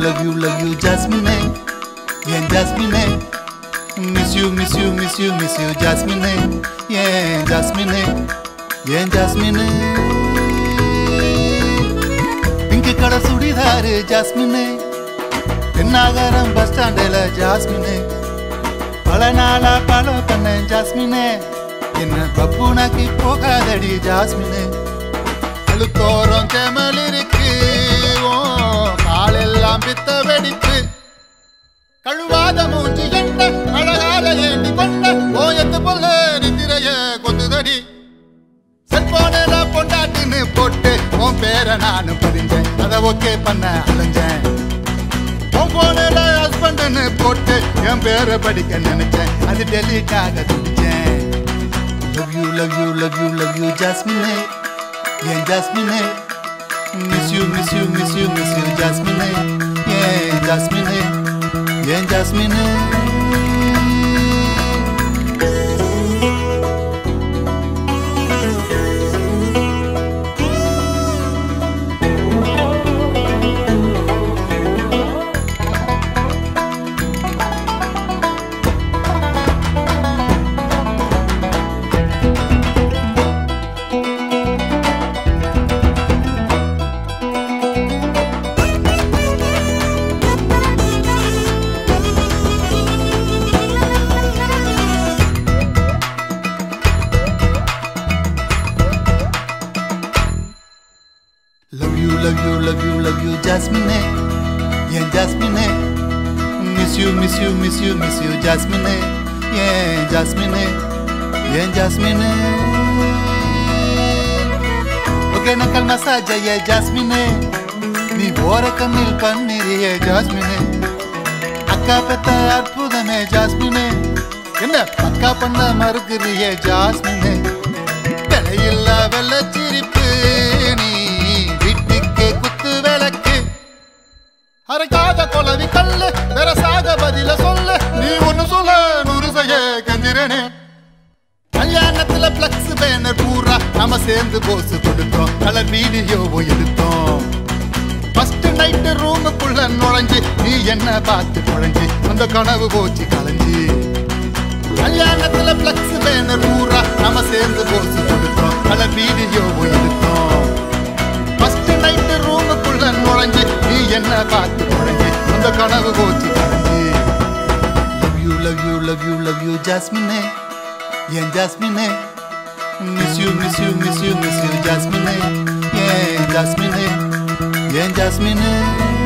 love you love you ஜாஸ்மினே ஏன் ஜாஸ்மினே miss you miss you miss you miss you ஜாஸ்மினே ஏன் ஜாஸ்மினே ஏன் ஜாஸ்மினே பிங்க் கலர் சுடிதாரு ஜாஸ்மினே தென்னாகரம் பஸ் ஸ்டாண்டில் ஜாஸ்மினே பல நாளா பல பண்ண ஜாஸ்மினே என்ன பப்புனாக்கி போகாதடி ஜாஸ்மினே அழுத்தோரம் தேமல் இருக்கு ஓ காலெல்லாம் பித்த வெடிப்பு கழுவாத மூஞ்சி என்ன அழகாக ஏண்டி கொண்ட ஓயத்து பொல்ல நித்திரைய கொந்துதடி செல்போனில் பொண்டாட்டின்னு போட்டு உன் பேரை நானும் பதிஞ்சேன் அதை ஓகே பண்ண அலைஞ்சேன் உன் போனில் ஹஸ்பண்ட்னு போட்டு என் பேரை படிக்க நினைச்சேன் அது டெலிட் ஆக துடிச்சேன் love you love you love you love you ஜாஸ்மினே ஏன் ஜாஸ்மினே miss you miss you miss you miss you ஜாஸ்மினே ஏன் ஜாஸ்மினே ஏன் ஜாஸ்மினே love you love you love you love you ஜாஸ்மினே ஏன் ஜாஸ்மினே miss you miss you miss you miss you ஜாஸ்மினே ஏன் ஜாஸ்மினே ஏன் ஜாஸ்மினே ஒகேனக்கல் மசாஜ் ஐய ஜாஸ்மினே நீ ஓர கண்ணில் பன்னிறிய ஜாஸ்மினே அக்கா பெத்த அற்புதமே ஜாஸ்மினே என்ன பக்கா பண்ண மறுக்கிறிய ஜாஸ்மினே விலையில்லா வெள்ளச்சிரிப்பு நீ வீட்டுக்கு குத்து விளக்கு அரைக்காத கொலவி கல்லு வெரசாக பதில சொல்ல நீ ஒண்ணு சொல்ல நூறு செய்ய கஞ்சிரனே கல்யாணத்துல பிளக்ஸ் பேனர் பூரா நாம சேர்ந்து போஸ் கொடுத்தோம் கலர் வீடியோவோ எடுத்தோம் ஃபர்ஸ்ட் நைட்டு ரூமுக்குள்ள நுழைஞ்சு நீ என்ன பார்த்து நுழைஞ்சு அந்த கனவு போச்சு கலைஞ்சு கல்யாணத்துல பிளக்ஸ் பேனர் பூரா நாம சேர்ந்து போஸ் கொடுத்தோம் கலர் வீடியோவோ எடுத்தோம் ஃபர்ஸ்ட் நைட்டு ரூமுக்குள்ள நுழைஞ்சு நீ என்ன பார்த்து நுழைஞ்சு அந்த கனவு போச்சு கலைஞ்சு love you love you love you love you ஜாஸ்மினே ஏன் ஜாஸ்மினே miss you miss you miss you miss you ஜாஸ்மினே ஏன் ஜாஸ்மினே ஏன் ஜாஸ்மினே